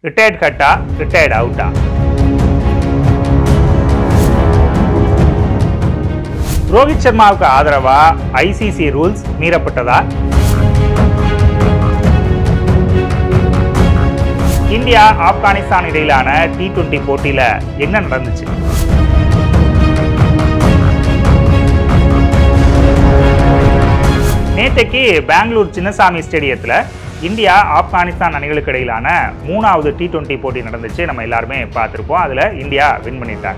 Retired கட்டா retired அவுட்டா ரோஹித் சர்மாவுக்கு ஆதரவா ஐசிசி ரூல்ஸ் மீறப்பட்டதா இந்தியா ஆப்கானிஸ்தான் இடையிலான டி டுவெண்டி போட்டியில என்ன நடந்துச்சு நேற்றைக்கு பெங்களூர் சின்னசாமி ஸ்டேடியத்தில் இந்தியா ஆப்கானிஸ்தான் அணிகளுக்கு இடையிலான மூணாவது டி டுவெண்ட்டி போட்டி நடந்துச்சு நம்ம எல்லாருமே பார்த்துருப்போம் அதில் இந்தியா வின் பண்ணிட்டாங்க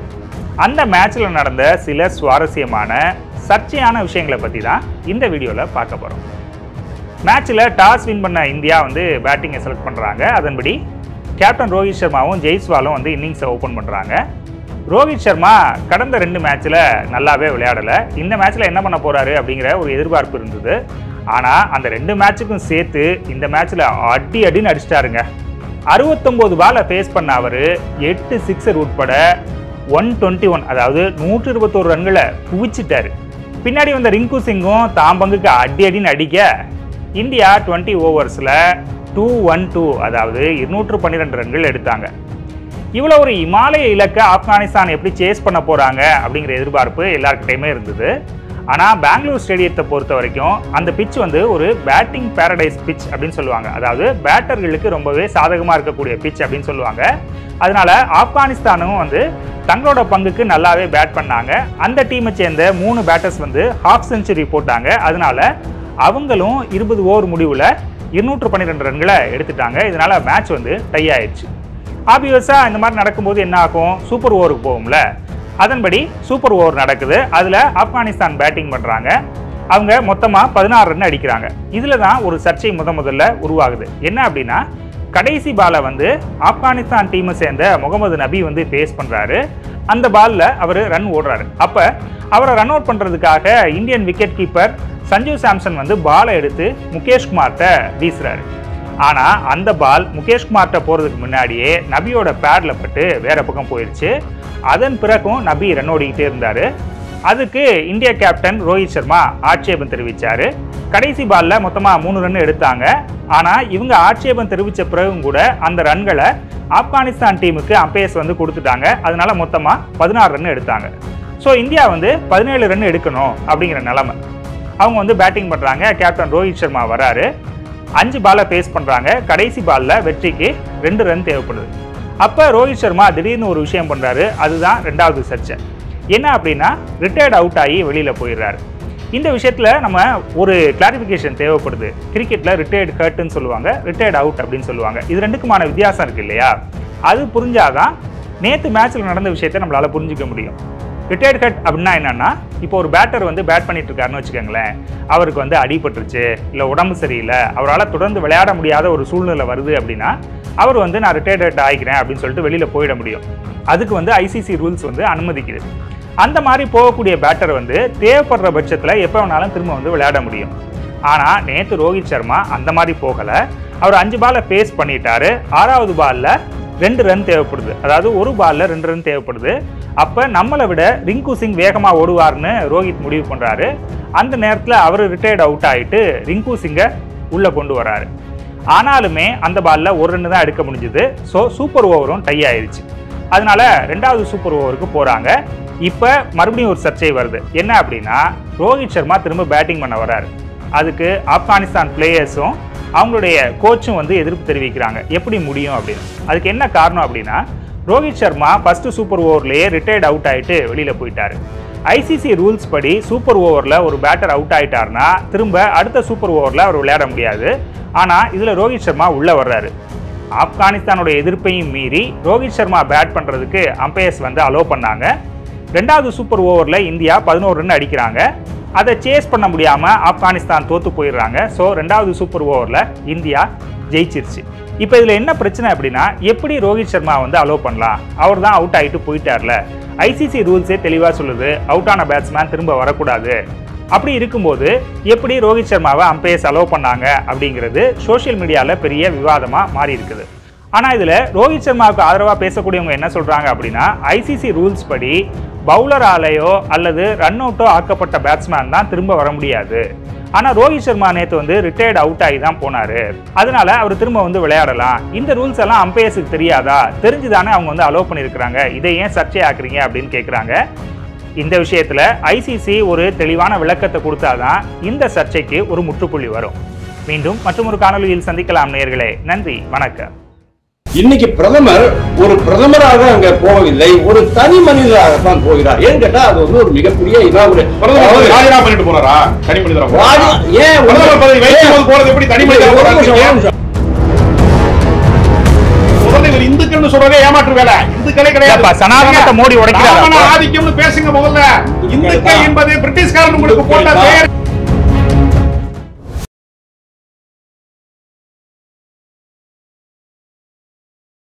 அந்த மேட்ச்சில் நடந்த சில சுவாரஸ்யமான சர்ச்சையான விஷயங்களை பற்றி தான் இந்த வீடியோவில் பார்க்க போகிறோம் மேட்ச்சில் டாஸ் வின் பண்ண இந்தியா வந்து பேட்டிங்கை செலக்ட் பண்ணுறாங்க அதன்படி கேப்டன் ரோஹித் சர்மாவும் ஜெய்ஸ்வாலும் வந்து இன்னிங்ஸை ஓப்பன் பண்ணுறாங்க ரோஹித் சர்மா கடந்த ரெண்டு மேட்ச்சில் நல்லாவே விளையாடலை இந்த மேட்ச்சில் என்ன பண்ண போகிறாரு அப்படிங்கிற ஒரு எதிர்பார்ப்பு இருந்தது ஆனால் அந்த ரெண்டு மேட்சுக்கும் சேர்த்து இந்த மேட்ச்சில் அடி அடின்னு அடிச்சிட்டாருங்க அறுபத்தொம்போது பாலை ஃபேஸ் பண்ண அவர் எட்டு சிக்ஸர் உட்பட ஒன் டுவெண்ட்டி ஒன் அதாவது நூற்றி இருபத்தோரு ரன்களை குவிச்சிட்டாரு பின்னாடி வந்த ரிங்கு சிங்கும் தாம் பங்குக்கு அடி அடின்னு அடிக்க இந்தியா டுவெண்ட்டி ஓவர்ஸில் டூ ஒன் டூ அதாவது இருநூற்று பன்னிரெண்டு ரன்கள் எடுத்தாங்க இவ்வளோ ஒரு இமாலய இலக்கை ஆப்கானிஸ்தான் எப்படி சேஸ் பண்ண போகிறாங்க அப்படிங்கிற எதிர்பார்ப்பு எல்லாருக்கிட்டையுமே இருந்தது ஆனால் பெங்களூர் ஸ்டேடியத்தை பொறுத்த வரைக்கும் அந்த பிட்ச் வந்து ஒரு பேட்டிங் பேரடைஸ் பிட்ச் அப்படின்னு சொல்லுவாங்க அதாவது பேட்டர்களுக்கு ரொம்பவே சாதகமாக இருக்கக்கூடிய பிட்ச் அப்படின்னு சொல்லுவாங்க அதனால ஆப்கானிஸ்தானும் வந்து தங்களோட பங்குக்கு நல்லாவே பேட் பண்ணாங்க அந்த டீமை சேர்ந்த மூணு பேட்டர்ஸ் வந்து ஹாஃப் செஞ்சுரி போட்டாங்க அதனால அவங்களும் இருபது ஓவர் முடிவில் இருநூற்று பன்னிரெண்டு ரன்களை எடுத்துட்டாங்க இதனால மேட்ச் வந்து டை ஆயிடுச்சு ஆப்வியஸாக இந்த மாதிரி நடக்கும்போது என்ன ஆகும் சூப்பர் ஓவருக்கு போகும்ல அதன்படி சூப்பர் ஓவர் நடக்குது அதில் ஆப்கானிஸ்தான் பேட்டிங் பண்ணுறாங்க அவங்க மொத்தமாக பதினாறு ரன் அடிக்கிறாங்க இதில் தான் ஒரு சர்ச்சை முத முதல்ல உருவாகுது என்ன அப்படின்னா கடைசி பாலை வந்து ஆப்கானிஸ்தான் டீமை சேர்ந்த முகமது நபி வந்து ஃபேஸ் பண்ணுறாரு அந்த பாலில் அவர் ரன் ஓடுறாரு அப்போ அவரை ரன் அவுட் பண்ணுறதுக்காக Indian wicket keeper Sanju Samson வந்து பாலை எடுத்து முகேஷ் குமார்கிட்ட வீசுறாரு ஆனால் அந்த பால் முகேஷ் குமார்கிட்ட போகிறதுக்கு முன்னாடியே நபியோட பேடில் பட்டு வேற பக்கம் போயிடுச்சு அதன் பிறகும் நபி ரன் ஓடிக்கிட்டே இருந்தார் அதுக்கு இந்திய கேப்டன் ரோஹித் சர்மா ஆட்சேபம் தெரிவித்தார் கடைசி பாலில் மொத்தமாக மூணு ரன் எடுத்தாங்க ஆனால் இவங்க ஆட்சேபம் தெரிவித்த பிறகும் கூட அந்த ரன்களை ஆப்கானிஸ்தான் டீமுக்கு அம்பையர்ஸ் வந்து கொடுத்துட்டாங்க அதனால மொத்தமாக பதினாறு ரன் எடுத்தாங்க ஸோ இந்தியா வந்து பதினேழு ரன் எடுக்கணும் அப்படிங்கிற நிலமை அவங்க வந்து பேட்டிங் பண்ணுறாங்க கேப்டன் ரோஹித் சர்மா வராரு அஞ்சு பாலை ஃபேஸ் பண்ணுறாங்க கடைசி பாலில் வெற்றிக்கு ரெண்டு ரன் தேவைப்படுது அப்போ ரோஹித் சர்மா திடீர்னு ஒரு விஷயம் பண்ணுறாரு அதுதான் ரெண்டாவது சர்ச்சை என்ன அப்படின்னா ரிட்டையர்ட் அவுட் ஆகி வெளியில் போயிடுறாரு இந்த விஷயத்தில் நம்ம ஒரு கிளாரிஃபிகேஷன் தேவைப்படுது கிரிக்கெட்டில் ரிட்டையர்ட் ஹர்ட்னு சொல்லுவாங்க ரிட்டையர்ட் அவுட் அப்படின்னு சொல்லுவாங்க இது ரெண்டுக்குமான வித்தியாசம் இருக்கு இல்லையா அது புரிஞ்சாதான் நேற்று மேட்ச்சில் நடந்த விஷயத்தை நம்மளால் புரிஞ்சுக்க முடியும் ரிட்டையர்ட் கட் அப்படின்னா என்னன்னா இப்போ ஒரு பேட்டர் வந்து பேட் பண்ணிட்டு இருக்காருன்னு வச்சுக்கோங்களேன் அவருக்கு வந்து அடிபட்டுருச்சு இல்லை உடம்பு சரியில்லை அவரால் தொடர்ந்து விளையாட முடியாத ஒரு சூழ்நிலை வருது அப்படின்னா அவர் வந்து நான் ரிட்டையர்ட் ஆகிக்கிறேன் அப்படின்னு சொல்லிட்டு வெளியில் போயிட முடியும் அதுக்கு வந்து ஐசிசி ரூல்ஸ் வந்து அனுமதிக்குது அந்த மாதிரி போகக்கூடிய பேட்டர் வந்து தேவைப்படுற பட்சத்தில் எப்போ வேணாலும் திரும்ப வந்து விளையாட முடியும் ஆனால் நேற்று ரோஹித் சர்மா அந்த மாதிரி போகலை அவர் அஞ்சு பாலை ஃபேஸ் பண்ணிட்டாரு ஆறாவது பாலில் ரெண்டு ரன் தேவைப்படுது அதாவது ஒரு பாலில் ரெண்டு ரன் தேவைப்படுது அப்போ நம்மளை விட ரிங்கு சிங் வேகமாக ஓடுவார்னு ரோஹித் முடிவு பண்ணுறாரு அந்த நேரத்தில் அவர் ரிட்டையர்ட் அவுட் ஆகிட்டு ரிங்கு சிங்கை உள்ளே கொண்டு வராரு ஆனாலுமே அந்த பாலில் ஒரு ரன் தான் எடுக்க முடிஞ்சுது ஸோ சூப்பர் ஓவரும் டை ஆயிடுச்சு அதனால ரெண்டாவது சூப்பர் ஓவருக்கு போகிறாங்க இப்போ மறுபடியும் ஒரு சர்ச்சை வருது என்ன அப்படின்னா ரோஹித் சர்மா திரும்ப பேட்டிங் பண்ண வராரு அதுக்கு ஆப்கானிஸ்தான் பிளேயர்ஸும் அவங்களுடைய கோச்சும் வந்து எதிர்ப்பு தெரிவிக்கிறாங்க எப்படி முடியும் அப்படின்னு அதுக்கு என்ன காரணம் அப்படின்னா ரோஹித் சர்மா ஃபர்ஸ்ட் சூப்பர் ஓவர்லேயே ரிட்டையர்ட் அவுட் ஆயிட்டு வெளியில் போயிட்டாரு ஐசிசி ரூல்ஸ் படி சூப்பர் ஓவரில் ஒரு பேட்டர் அவுட் ஆயிட்டாருன்னா திரும்ப அடுத்த சூப்பர் ஓவரில் அவர் விளையாட முடியாது ஆனால் இதில் ரோஹித் சர்மா உள்ளே வர்றாரு ஆப்கானிஸ்தானோட எதிர்ப்பையும் மீறி ரோஹித் சர்மா பேட் பண்ணுறதுக்கு அம்பையர்ஸ் வந்து அலோவ் பண்ணாங்க ரெண்டாவது சூப்பர் ஓவரில் இந்தியா பதினோரு ரன் அடிக்கிறாங்க அதை சேஸ் பண்ண முடியாமல் ஆப்கானிஸ்தான் தோத்து போயிடுறாங்க ஸோ ரெண்டாவது சூப்பர் ஓவரில் இந்தியா ஜெயிச்சிருச்சு இப்போ இதில் என்ன பிரச்சனை அப்படின்னா எப்படி ரோஹித் சர்மா வந்து அலோவ் பண்ணலாம் அவர் தான் அவுட் ஆகிட்டு போயிட்டார்ல ஐசிசி ரூல்ஸே தெளிவாக சொல்லுது அவுட் ஆன பேட்ஸ்மேன் திரும்ப வரக்கூடாது அப்படி இருக்கும்போது எப்படி ரோஹித் சர்மாவை அம்பையர்ஸ் அலோவ் பண்ணாங்க அப்படிங்கிறது சோஷியல் மீடியாவில் பெரிய விவாதமாக மாறி இருக்குது ஆனால் இதில் ரோஹித் சர்மாவுக்கு ஆதரவாக பேசக்கூடியவங்க என்ன சொல்கிறாங்க அப்படின்னா ஐசிசி ரூல்ஸ் படி பவுலராலேயோ அல்லது ரன் அவுட்டோ ஆக்கப்பட்ட பேட்ஸ்மேன் தான் திரும்ப வர முடியாது ஆனா ரோஹித் சர்மா நேத்து வந்து ரிட்டையர்ட் அவுட் ஆகி தான் போனாரு அதனால அவர் திரும்ப வந்து விளையாடலாம் இந்த ரூல்ஸ் எல்லாம் அம்பையர்ஸுக்கு தெரியாதா தெரிஞ்சுதானே அவங்க வந்து அலோவ் பண்ணியிருக்கிறாங்க இதை ஏன் சர்ச்சையாக்குறீங்க அப்படின்னு கேட்குறாங்க இந்த விஷயத்துல ஐசிசி ஒரு தெளிவான விளக்கத்தை கொடுத்தாதான் இந்த சர்ச்சைக்கு ஒரு முற்றுப்புள்ளி வரும் மீண்டும் மற்றும் ஒரு காணொலியில் சந்திக்கலாம் நேயர்களே நன்றி வணக்கம் இன்னைக்கு பிரதமர் ஒரு பிரதமராக அங்க போகவில்லை ஒரு தனி மனிதராகத்தான் போகிறார் ஏன்னு கேட்டா அது வந்து ஒரு மிகப்பெரிய இனாகுரே- பிரதமர் அதாவது வந்து ராஜினாமா பண்ணிட்டு போறாரா தனி மனிதரா போறாரா? ராஜி- ஏன் ஒரு- பிரதமர் பதவி வைக்கும் போது போறது எப்படி தனி மனிதரா ஒரு போறாரு? நிமிஷம், ஒரு நிமிஷம். முதல்ல இவர் இந்துக்கள்னு சொல்றதே ஏமாற்று வேலை இந்துக்களே கிடையாது ஏப்பா, சனாதனத்தை மோடி உடைக்கிறாரா? ராமன ஆதிக்கம்னு பேசுங்க முதல்ல இந்துக்கள் என்பது பிரிட்டிஷ்காரன் உங்களுக்கு போட்ட பெயர்